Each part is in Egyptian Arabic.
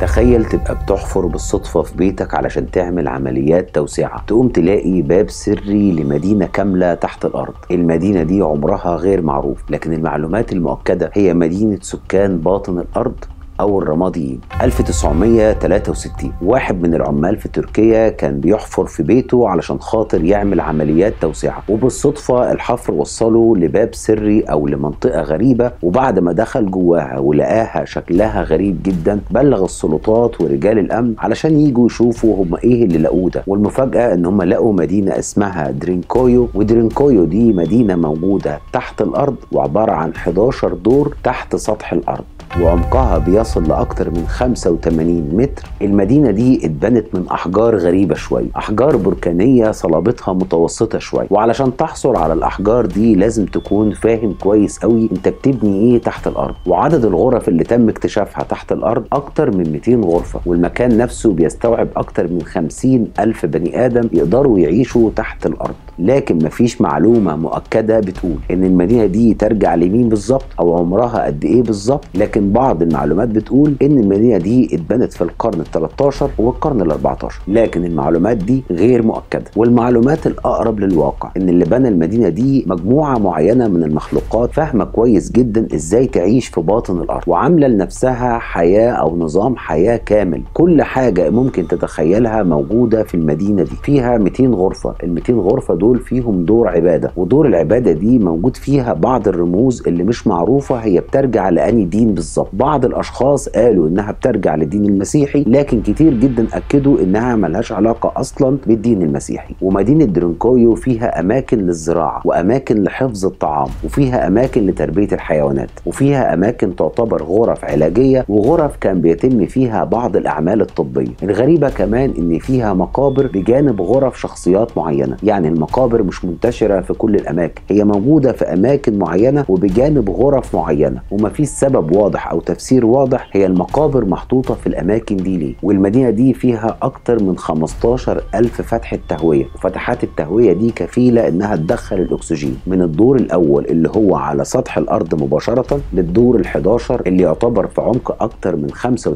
تخيل تبقى بتحفر بالصدفة في بيتك علشان تعمل عمليات توسعة تقوم تلاقي باب سري لمدينة كاملة تحت الأرض المدينة دي عمرها غير معروف لكن المعلومات المؤكدة هي مدينة سكان باطن الأرض أو الرماديين 1963 واحد من العمال في تركيا كان بيحفر في بيته علشان خاطر يعمل عمليات توسعة وبالصدفة الحفر وصله لباب سري أو لمنطقة غريبة وبعد ما دخل جواها ولقاها شكلها غريب جدا بلغ السلطات ورجال الأمن علشان يجوا يشوفوا هم إيه اللي لقوه ده والمفاجأة إن هم لقوا مدينة اسمها درينكويو ودرينكويو دي مدينة موجودة تحت الأرض وعبارة عن 11 دور تحت سطح الأرض وعمقها بيصل لأكثر من 85 متر المدينة دي اتبنت من أحجار غريبة شوية أحجار بركانية صلابتها متوسطة شوية وعلشان تحصل على الأحجار دي لازم تكون فاهم كويس قوي أنت بتبني إيه تحت الأرض وعدد الغرف اللي تم اكتشافها تحت الأرض أكتر من 200 غرفة والمكان نفسه بيستوعب أكتر من 50 ألف بني آدم يقدروا يعيشوا تحت الأرض لكن مفيش معلومة مؤكدة بتقول إن المدينة دي ترجع لمين بالظبط أو عمرها قد إيه بالظبط لكن بعض المعلومات بتقول إن المدينة دي اتبنت في القرن ال 13 والقرن ال 14 لكن المعلومات دي غير مؤكدة والمعلومات الأقرب للواقع إن اللي بنى المدينة دي مجموعة معينة من المخلوقات فاهمة كويس جدا إزاي تعيش في باطن الأرض وعاملة لنفسها حياة أو نظام حياة كامل كل حاجة ممكن تتخيلها موجودة في المدينة دي فيها 200 غرفة ال 200 غرفة دول فيهم دور عبادة ودور العبادة دي موجود فيها بعض الرموز اللي مش معروفة هي بترجع لأني دين بالظبط بعض الأشخاص قالوا إنها بترجع للدين المسيحي لكن كتير جدا أكدوا إنها ملهاش علاقة أصلا بالدين المسيحي ومدينة درنكويو فيها أماكن للزراعة وأماكن لحفظ الطعام وفيها أماكن لتربية الحيوانات وفيها أماكن تعتبر غرف علاجية وغرف كان بيتم فيها بعض الأعمال الطبية الغريبة كمان إن فيها مقابر بجانب غرف شخصيات معينة يعني المقابر مش منتشرة في كل الأماكن هي موجودة في أماكن معينة وبجانب غرف معينة ومفيش سبب واضح أو تفسير واضح هي المقابر محطوطة في الأماكن دي ليه والمدينة دي فيها أكتر من 15 ألف فتحة تهوية وفتحات التهوية دي كفيلة إنها تدخل الأكسجين من الدور الأول اللي هو على سطح الأرض مباشرة للدور ال11 اللي يعتبر في عمق أكتر من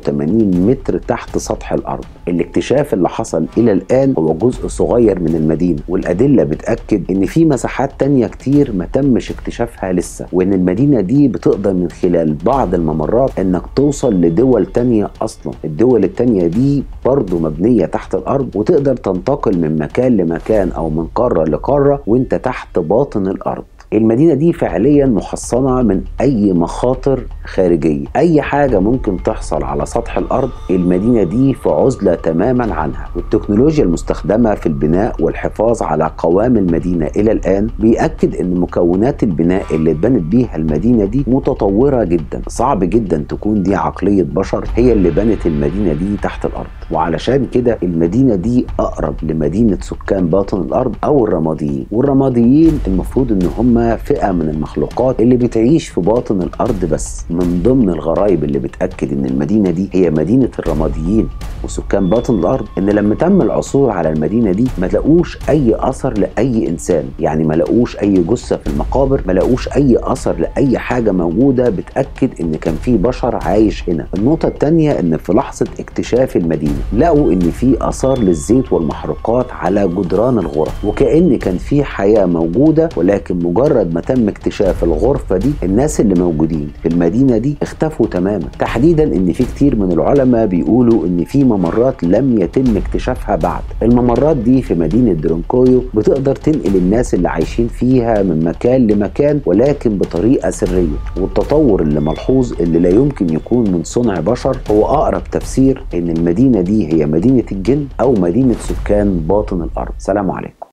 85 متر تحت سطح الأرض الاكتشاف اللي حصل إلى الآن هو جزء صغير من المدينة والأدلة بتأكد إن في مساحات تانية كتير ما تمش اكتشافها لسه وإن المدينة دي بتقدر من خلال بعض الممرات إنك توصل لدول تانية أصلا الدول التانية دي برضه مبنية تحت الأرض وتقدر تنتقل من مكان لمكان أو من قارة لقارة وإنت تحت باطن الأرض المدينة دي فعليا محصنة من أي مخاطر خارجية أي حاجة ممكن تحصل على سطح الأرض المدينة دي في عزلة تماما عنها والتكنولوجيا المستخدمة في البناء والحفاظ على قوام المدينة إلى الآن بيأكد أن مكونات البناء اللي اتبنت بيها المدينة دي متطورة جدا صعب جدا تكون دي عقلية بشر هي اللي بنت المدينة دي تحت الأرض وعلشان كده المدينة دي أقرب لمدينة سكان باطن الأرض أو الرماديين والرماديين المفروض أن هم فئة من المخلوقات اللي بتعيش في باطن الأرض بس من ضمن الغرائب اللي بتأكد أن المدينة دي هي مدينة الرماديين وسكان باطن الأرض أن لما تم العثور على المدينة دي ما لقوش أي أثر لأي إنسان يعني ما لقوش أي جثة في المقابر ما لقوش أي أثر لأي حاجة موجودة بتأكد أن كان في بشر عايش هنا النقطة الثانية أن في لحظة اكتشاف المدينة لقوا أن في آثار للزيت والمحروقات على جدران الغرف وكأن كان في حياة موجودة ولكن مجرد ما تم اكتشاف الغرفة دي الناس اللي موجودين في المدينة دي اختفوا تماما تحديدا ان في كتير من العلماء بيقولوا ان في ممرات لم يتم اكتشافها بعد الممرات دي في مدينة درونكويو بتقدر تنقل الناس اللي عايشين فيها من مكان لمكان ولكن بطريقة سرية والتطور اللي ملحوظ اللي لا يمكن يكون من صنع بشر هو اقرب تفسير ان المدينة دي هي مدينة الجن او مدينة سكان باطن الارض سلام عليكم